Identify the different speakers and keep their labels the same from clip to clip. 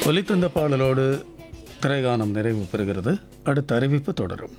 Speaker 1: ஒலித்தந்த பாடலோடு திரைகானம் நிறைவு பெறுகிறது அடுத்த அறிவிப்பு தொடரும்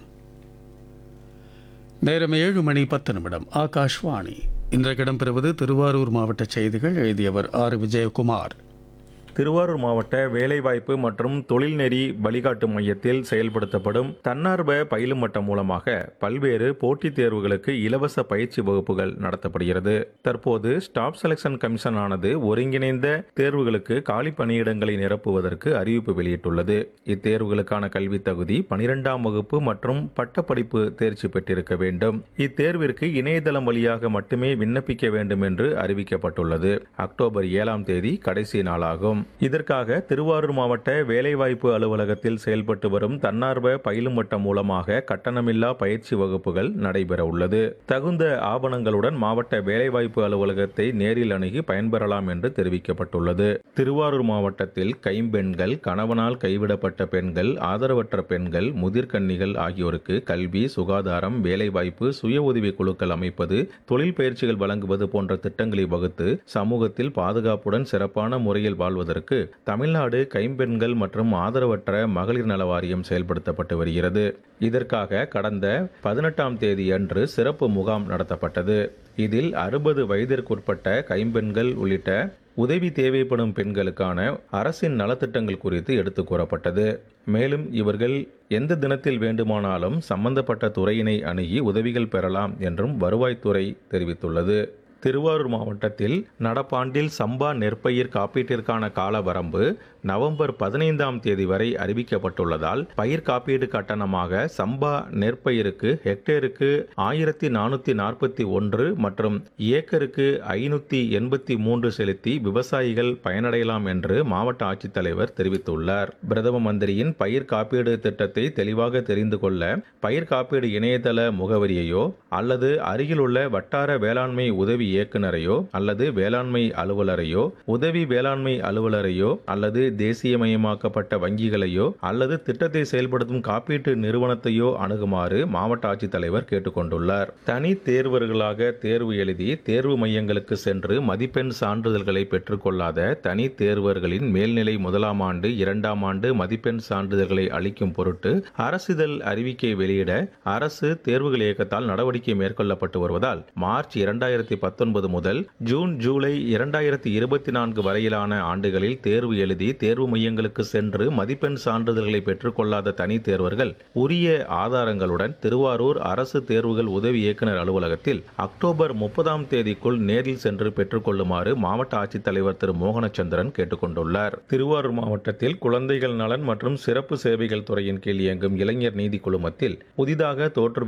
Speaker 1: நேரம் ஏழு மணி பத்து நிமிடம் ஆகாஷ்வாணி இன்றைக்கு இடம்பெறுவது திருவாரூர் மாவட்ட செய்திகள் எழுதியவர் ஆர் விஜயகுமார்
Speaker 2: திருவாரூர் மாவட்ட வேலைவாய்ப்பு மற்றும் தொழில்நெறி வழிகாட்டு மையத்தில் செயல்படுத்தப்படும் தன்னார்வ பயிலும் மட்டம் மூலமாக பல்வேறு போட்டித் தேர்வுகளுக்கு இலவச பயிற்சி வகுப்புகள் நடத்தப்படுகிறது தற்போது ஸ்டாஃப் செலெக்ஷன் கமிஷன் ஆனது ஒருங்கிணைந்த தேர்வுகளுக்கு காலி பணியிடங்களை நிரப்புவதற்கு அறிவிப்பு வெளியிட்டுள்ளது இத்தேர்வுகளுக்கான கல்வி தகுதி பனிரெண்டாம் வகுப்பு மற்றும் பட்டப்படிப்பு தேர்ச்சி பெற்றிருக்க வேண்டும் இத்தேர்விற்கு இணையதளம் வழியாக மட்டுமே விண்ணப்பிக்க வேண்டும் என்று அறிவிக்கப்பட்டுள்ளது அக்டோபர் ஏழாம் தேதி கடைசி நாளாகும் இதற்காக திருவாரூர் மாவட்ட வேலைவாய்ப்பு அலுவலகத்தில் செயல்பட்டு வரும் தன்னார்வ பயிலும் மட்டம் மூலமாக கட்டணமில்லா பயிற்சி வகுப்புகள் நடைபெற உள்ளது தகுந்த ஆவணங்களுடன் மாவட்ட வேலைவாய்ப்பு அலுவலகத்தை நேரில் அணுகி பயன்பெறலாம் என்று தெரிவிக்கப்பட்டுள்ளது திருவாரூர் மாவட்டத்தில் கைம்பெண்கள் கணவனால் கைவிடப்பட்ட பெண்கள் ஆதரவற்ற பெண்கள் முதிர்கன்னிகள் ஆகியோருக்கு கல்வி சுகாதாரம் வேலைவாய்ப்பு சுய உதவி குழுக்கள் அமைப்பது தொழில் பயிற்சிகள் வழங்குவது போன்ற திட்டங்களை வகுத்து சமூகத்தில் பாதுகாப்புடன் சிறப்பான முறையில் வாழ்வதற்கு தமிழ்நாடு கைம்பெண்கள் மற்றும் ஆதரவற்ற மகளிர் நல வாரியம் செயல்படுத்தப்பட்டு வருகிறது இதற்காக கடந்த பதினெட்டாம் தேதி அன்று சிறப்பு முகாம் நடத்தப்பட்டது இதில் அறுபது வயதிற்குட்பட்ட கைம்பெண்கள் உள்ளிட்ட உதவி தேவைப்படும் பெண்களுக்கான அரசின் நலத்திட்டங்கள் குறித்து எடுத்து கூறப்பட்டது மேலும் இவர்கள் எந்த தினத்தில் வேண்டுமானாலும் சம்பந்தப்பட்ட துறையினை அணுகி உதவிகள் பெறலாம் என்றும் வருவாய்த்துறை தெரிவித்துள்ளது திருவாரூர் மாவட்டத்தில் நடப்பாண்டில் சம்பா நெற்பயிர் காப்பீட்டிற்கான கால வரம்பு நவம்பர் பதினைந்தாம் தேதி வரை அறிவிக்கப்பட்டுள்ளதால் பயிர் காப்பீடு கட்டணமாக சம்பா நெற்பயிருக்கு ஹெக்டேருக்கு ஆயிரத்தி நானூற்றி நாற்பத்தி ஒன்று மற்றும் ஏக்கருக்கு ஐநூற்றி எண்பத்தி மூன்று செலுத்தி விவசாயிகள் பயனடையலாம் என்று மாவட்ட ஆட்சித்தலைவர் தெரிவித்துள்ளார் பிரதம மந்திரியின் பயிர் காப்பீடு திட்டத்தை தெளிவாக தெரிந்து கொள்ள பயிர் காப்பீடு இணையதள முகவரியையோ அல்லது அருகிலுள்ள வட்டார வேளாண்மை உதவி இயக்குனரையோ அல்லது வேளாண்மை அலுவலரையோ உதவி வேளாண்மை அலுவலரையோ அல்லது தேசியமயமாக்கப்பட்ட வங்கிகளையோ அல்லது திட்டத்தை செயல்படுத்தும் காப்பீட்டு நிறுவனத்தையோ அணுகுமாறு மாவட்ட ஆட்சித்தலைவர் கேட்டுக்கொண்டுள்ளார் தனி தேர்வர்களாக தேர்வு எழுதி தேர்வு மையங்களுக்கு சென்று மதிப்பெண் சான்றிதழ்களை பெற்றுக்கொள்ளாத தனி தேர்வர்களின் மேல்நிலை முதலாம் ஆண்டு இரண்டாம் ஆண்டு மதிப்பெண் சான்றிதழ்களை அளிக்கும் பொருட்டு அரசிதழ் அறிவிக்கை வெளியிட அரசு தேர்வுகள் இயக்கத்தால் நடவடிக்கை மேற்கொள்ளப்பட்டு வருவதால் மார்ச் இரண்டாயிரத்தி பத்தொன்பது முதல் ஜூன் ஜூலை இரண்டாயிரத்தி இருபத்தி நான்கு வரையிலான ஆண்டுகளில் தேர்வு எழுதி தேர்வு மையங்களுக்கு சென்று மதிப்பெண் சான்றிதழ்களை பெற்றுக்கொள்ளாத தனி தேர்வர்கள் உரிய ஆதாரங்களுடன் திருவாரூர் அரசு தேர்வுகள் உதவி இயக்குநர் அலுவலகத்தில் அக்டோபர் முப்பதாம் தேதிக்குள் நேரில் சென்று பெற்றுக்கொள்ளுமாறு மாவட்ட ஆட்சித்தலைவர் திரு மோகனச்சந்திரன் கேட்டுக்கொண்டுள்ளார் திருவாரூர் மாவட்டத்தில் குழந்தைகள் நலன் மற்றும் சிறப்பு சேவைகள் துறையின் கீழ் இயங்கும் இளைஞர் நீதி குழுமத்தில் புதிதாக தோற்றுவி